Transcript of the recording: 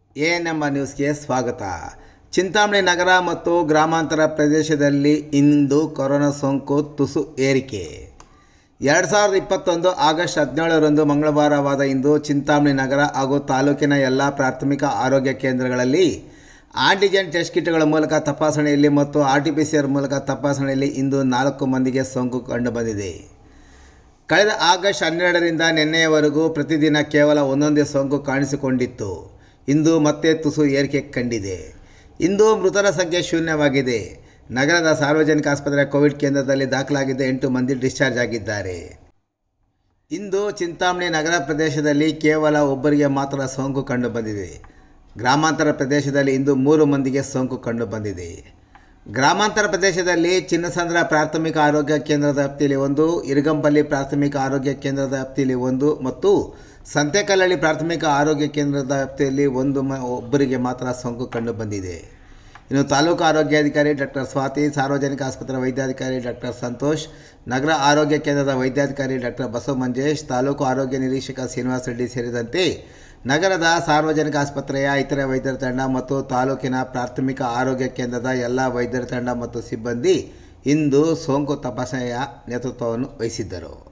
A ನಮ್ಮ ನ್ಯೂಸ್ಗೆ ಸ್ವಾಗತ ಚಿಂತಾಮಣಿ ನಗರ ಮತ್ತು ಗ್ರಾಮಾಂತರ ಪ್ರದೇಶದಲ್ಲಿ ಇಂದು ಕೊರೋನಾ ಸೋಂಕು ತುಸು ಏರಿಕೆ ಎರಡು ಸಾವಿರದ ಇಪ್ಪತ್ತೊಂದು ಆಗಸ್ಟ್ ಹದಿನೇಳರಂದು ಮಂಗಳವಾರವಾದ ಇಂದು ಚಿಂತಾಮಣಿ ನಗರ ಹಾಗೂ ತಾಲೂಕಿನ ಎಲ್ಲ ಪ್ರಾಥಮಿಕ ಆರೋಗ್ಯ ಕೇಂದ್ರಗಳಲ್ಲಿ ಆಂಟಿಜೆನ್ ಟೆಸ್ಟ್ ಕಿಟ್ಗಳ ಮೂಲಕ ತಪಾಸಣೆಯಲ್ಲಿ ಮತ್ತು R T P C R ಮೂಲಕ ತಪಾಸಣೆಯಲ್ಲಿ ಇಂದು ನಾಲ್ಕು ಮಂದಿಗೆ ಸೋಂಕು ಕಂಡುಬಂದಿದೆ ಕಳೆದ ಆಗಸ್ಟ್ ಹನ್ನೆರಡರಿಂದ ನಿನ್ನೆಯವರೆಗೂ ಪ್ರತಿದಿನ ಕೇವಲ ಒಂದೊಂದೇ ಸೋಂಕು ಕಾಣಿಸಿಕೊಂಡಿತ್ತು ಇಂದು ಮತ್ತೆ ತುಸು ಏರಿಕೆ ಕಂಡಿದೆ ಇಂದು ಮೃತರ ಸಂಖ್ಯೆ ಶೂನ್ಯವಾಗಿದೆ ನಗರದ ಸಾರ್ವಜನಿಕ ಆಸ್ಪತ್ರೆ ಕೋವಿಡ್ ಕೇಂದ್ರದಲ್ಲಿ ದಾಖಲಾಗಿದ್ದ ಎಂಟು ಮಂದಿ ಡಿಸ್ಚಾರ್ಜ್ ಆಗಿದ್ದಾರೆ ಇಂದು ಚಿಂತಾಮಣಿ ನಗರ ಪ್ರದೇಶದಲ್ಲಿ ಕೇವಲ ಒಬ್ಬರಿಗೆ ಮಾತ್ರ ಸೋಂಕು ಕಂಡುಬಂದಿದೆ ಗ್ರಾಮಾಂತರ ಪ್ರದೇಶದಲ್ಲಿ ಇಂದು ಮೂರು ಮಂದಿಗೆ ಸೋಂಕು ಕಂಡುಬಂದಿದೆ ಗ್ರಾಮಾಂತರ ಪ್ರದೇಶದಲ್ಲಿ ಚಿನ್ನಸಂದ್ರ ಪ್ರಾಥಮಿಕ ಆರೋಗ್ಯ ಕೇಂದ್ರದ ವ್ಯಾಪ್ತಿಯಲ್ಲಿ ಒಂದು ಇರಗಂಪಲ್ಲಿ ಪ್ರಾಥಮಿಕ ಆರೋಗ್ಯ ಕೇಂದ್ರದ ವ್ಯಾಪ್ತಿಯಲ್ಲಿ ಒಂದು ಮತ್ತು ಸಂತೆಕಲ್ಲಹಳ್ಳಿ ಪ್ರಾಥಮಿಕ ಆರೋಗ್ಯ ಕೇಂದ್ರದ ವ್ಯಾಪ್ತಿಯಲ್ಲಿ ಒಂದು ಮ ಒಬ್ಬರಿಗೆ ಮಾತ್ರ ಸೋಂಕು ಕಂಡುಬಂದಿದೆ ಇನ್ನು ತಾಲೂಕು ಆರೋಗ್ಯಾಧಿಕಾರಿ ಡಾಕ್ಟರ್ ಸ್ವಾತಿ ಸಾರ್ವಜನಿಕ ಆಸ್ಪತ್ರೆ ವೈದ್ಯಾಧಿಕಾರಿ ಡಾಕ್ಟರ್ ಸಂತೋಷ್ ನಗರ ಆರೋಗ್ಯ ಕೇಂದ್ರದ ವೈದ್ಯಾಧಿಕಾರಿ ಡಾಕ್ಟರ್ ಬಸವ ಮಂಜೇಶ್ ತಾಲೂಕು ಆರೋಗ್ಯ ನಿರೀಕ್ಷಕ ಶ್ರೀನಿವಾಸ ರೆಡ್ಡಿ ಸೇರಿದಂತೆ ನಗರದ ಸಾರ್ವಜನಿಕ ಆಸ್ಪತ್ರೆಯ ಇತರೆ ವೈದ್ಯರ ತಂಡ ಮತ್ತು ತಾಲೂಕಿನ ಪ್ರಾಥಮಿಕ ಆರೋಗ್ಯ ಕೇಂದ್ರದ ಎಲ್ಲ ವೈದ್ಯರ ತಂಡ ಮತ್ತು ಸಿಬ್ಬಂದಿ ಇಂದು ಸೋಂಕು ತಪಾಸಣೆಯ ನೇತೃತ್ವವನ್ನು ವಹಿಸಿದ್ದರು